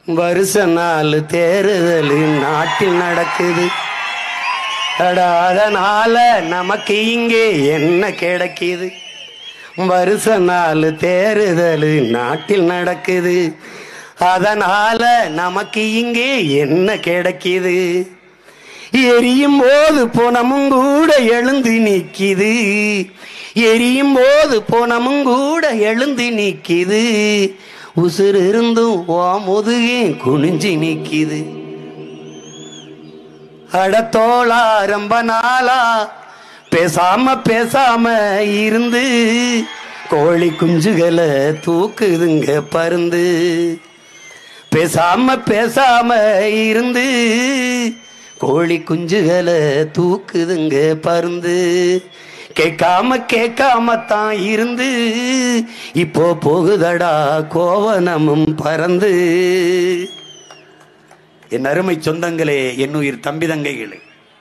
வருஷ நாள் தேர்தல் நாட்டில் நடக்குது அட, அதனால நமக்கு இங்கே என்ன கிடைக்குது வருஷ நாள் தேர்தல் நாட்டில் நடக்குது அதனால நமக்கு இங்கே என்ன கிடைக்குது எரியும் போது புனமும் கூட எழுந்து நிக்கிது எரியும் போது புனமும் கூட எழுந்து நிக்கிது உசுர் இருந்தும் ஓ முதுகே குனிஞ்சு நிக்கிது அடத்தோளா ரொம்ப நாளா பேசாம பேசாம இருந்து கோழி குஞ்சுகளை தூக்குதுங்க பருந்து பேசாம பேசாம இருந்து கோழி குஞ்சுகளை தூக்குதுங்க பருந்து கேட்காம கேட்காம தான் இருந்து இப்போ போகுதடா கோவனமும் பறந்து என் அருமை சொந்தங்களே என் உயிர் தம்பி தங்கைகளே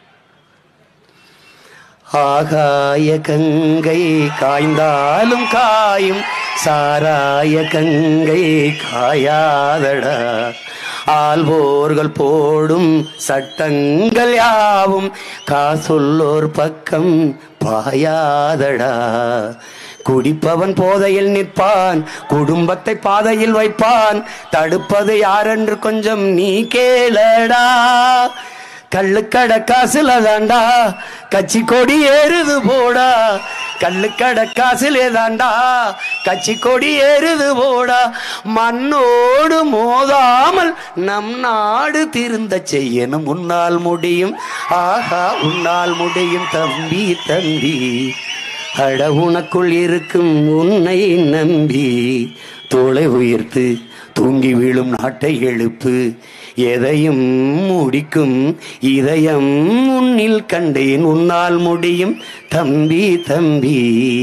ஆகாய கங்கை காய்ந்தாலும் காயும் சாராய கங்கை காயாதடா ஆள்வோர்கள் போடும் சட்டங்கள் யாவும் காசுள்ளோர் பக்கம் பாயாதடா குடிப்பவன் போதையில் நிற்பான் குடும்பத்தை பாதையில் வைப்பான் தடுப்பது யாரென்று கொஞ்சம் நீ கேளடா கள்ளுக்கடை காசுல தாண்டா கட்சி கொடி ஏறுது போடா கள்ளுக்கடை காசுல தாண்டா கட்சி கொடி ஏறுது போடா மண்ணோடு மோதாமல் நம் நாடு திருந்த செய்யணும் உன்னால் முடியும் ஆஹா உன்னால் முடியும் தம்பி தம்பி அட உனக்குள் இருக்கும் உன்னை நம்பி தோளை உயர்த்து தூங்கி விழும் நாட்டை எழுப்பு எதையும் முடிக்கும் இதயம் உன்னில் கண்டேன் உன்னால் முடியும் தம்பி தம்பி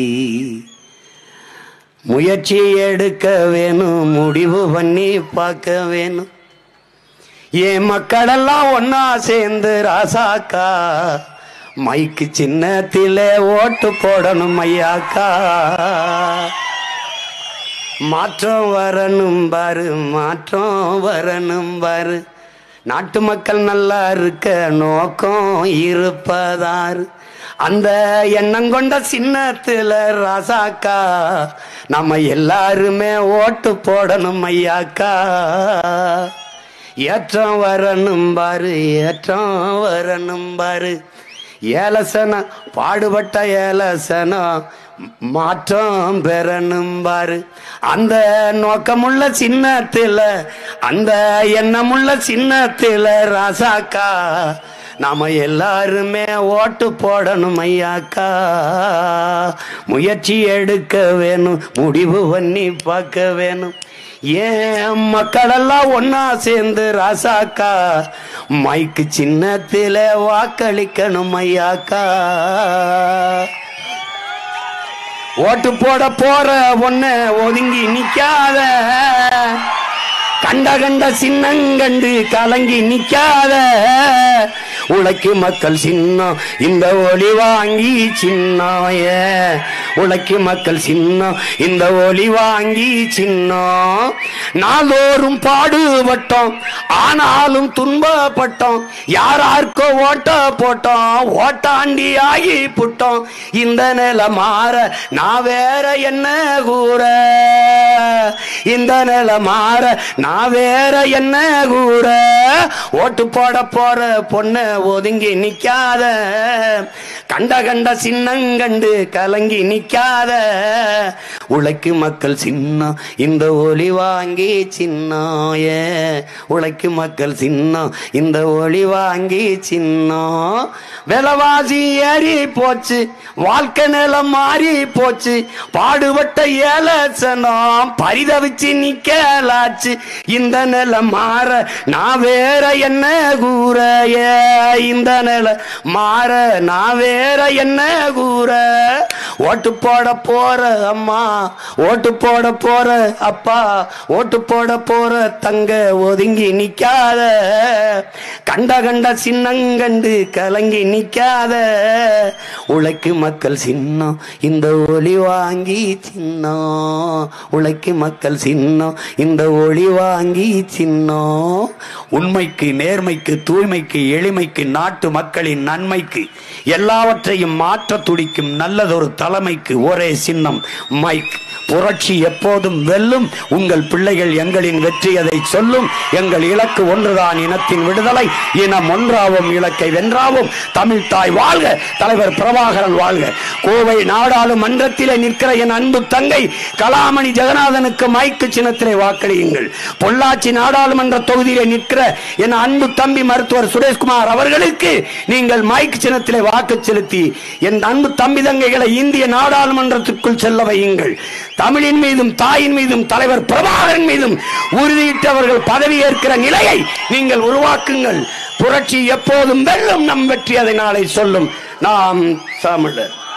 முயற்சி எடுக்க வேணும் முடிவு பண்ணி பார்க்க வேணும் என் மக்களெல்லாம் ஒன்னா சேர்ந்து ராசாக்கா மைக்கு சின்னத்திலே ஓட்டு போடணும் ஐயாக்கா மாற்றம் வரணும் பாரு மாற்றம் வரணும் பாரு நாட்டு மக்கள் நல்லா இருக்க நோக்கம் இருப்பதாரு அந்த எண்ணம் கொண்ட சின்னத்துல ராசாக்கா நம்ம எல்லாருமே ஓட்டு போடணும் ஐயாக்கா ஏற்றம் வரணும் பாரு ஏற்றம் வரணும் பாரு ஏலசனம் பாடுபட்ட ஏலசனம் மாற்றம் பெறணும் பாரு அந்த நோக்கமுள்ள சின்னத்துல அந்த எண்ணமுள்ள சின்னத்துல ராசாக்கா நாம எல்லாருமே ஓட்டு போடணும் ஐயாக்கா முயற்சி எடுக்க வேணும் முடிவு பண்ணி பார்க்க வேணும் ஏன் மக்களெல்லாம் ஒன்னா சேர்ந்து ராசாக்கா மைக்கு சின்னத்தில வாக்களிக்கணும் ஐயாக்கா ஓட்டு போட போற ஒன்ன ஒதுங்கி நிக்காத கண்ட கண்ட சின்னங்கண்டு கலங்கி நிக்காத உழைக்கு மக்கள் சின்னம் இந்த ஒளி வாங்கி சின்னாய உழைக்கு மக்கள் சின்னம் இந்த ஒளி வாங்கி சின்னம் நாளோறும் பாடுபட்டோம் ஆனாலும் துன்பப்பட்டோம் யாராருக்கோ ஓட்ட போட்டோம் ஓட்டாண்டி ஆகி புட்டோம் இந்த நிலை மாற நான் வேற என்ன கூற இந்த நிலை மாற நான் வேற என்ன கூற ஓட்டு போட போற பொண்ணு ஒதுங்கி நிக்காத கண்ட கண்ட சின்னங்கண்டு கலங்கி நிக்காத உழைக்கு மக்கள் சின்னம் இந்த ஒளி வாங்கி சின்னாய உழைக்கு மக்கள் சின்னம் இந்த ஒளி வாங்கி சின்னம் விலவாசி ஏறி போச்சு வாழ்க்கை நிலம் மாறி போச்சு பாடுபட்ட ஏலசனம் பரிதவிச்சு நிக்கலாச்சு இந்த நிலம் மாற நான் வேற என்ன கூறைய இந்த நில மாற நான் வேற என்ன கூற ஓட்டு போட போற அம்மா ஓட்டு போட போற அப்பா ஓட்டு போட போற தங்க ஒதுங்கி நிக்காத கண்ட கண்ட சின்னங்கண்டு கலங்கி நிக்காத உழைக்கு மக்கள் சின்னம் இந்த ஒளி வாங்கி சின்னம் உழைக்கு மக்கள் சின்னம் இந்த ஒளி வாங்கி சின்னம் உண்மைக்கு நேர்மைக்கு தூய்மைக்கு எளிமைக்கு நாட்டு மக்களின் நன்மைக்கு எல்லாவற்றையும் மாற்ற துடிக்கும் நல்லதொரு தலைமைக்கு ஒரே சின்னம் மைக் புரட்சி எப்போதும் வெல்லும் உங்கள் பிள்ளைகள் எங்களின் வெற்றி அதை சொல்லும் எங்கள் இலக்கு ஒன்றுதான் இனத்தின் விடுதலை இனம் ஒன்றாவும் இலக்கை வென்றாவும் தமிழ் தாய் வாழ்க தலைவர் பிரபாகரன் வாழ்க கோவை நாடாளுமன்றத்திலே நிற்கிற என் அன்பு தங்கை கலாமணி ஜெகநாதனுக்கு மைக்கு சின்னத்திலே வாக்களியுங்கள் பொள்ளாச்சி நாடாளுமன்ற தொகுதியிலே நிற்கிற என் அன்பு தம்பி மருத்துவர் சுரேஷ்குமார் அவர்களுக்கு நீங்கள் மைக் சின்னத்திலே வாக்கு செலுத்தி என் அன்பு தம்பி தங்கைகளை இந்திய நாடாளுமன்றத்திற்குள் செல்ல வையுங்கள் தமிழின் மீதும் தாயின் மீதும் தலைவர் பிரபாகரன் மீதும் உறுதியிட்டவர்கள் பதவி ஏற்கிற நிலையை நீங்கள் உருவாக்குங்கள் புரட்சி எப்போதும் வெல்லும் நம் வெற்றி அதை நாளை சொல்லும் நாம் தமிழர்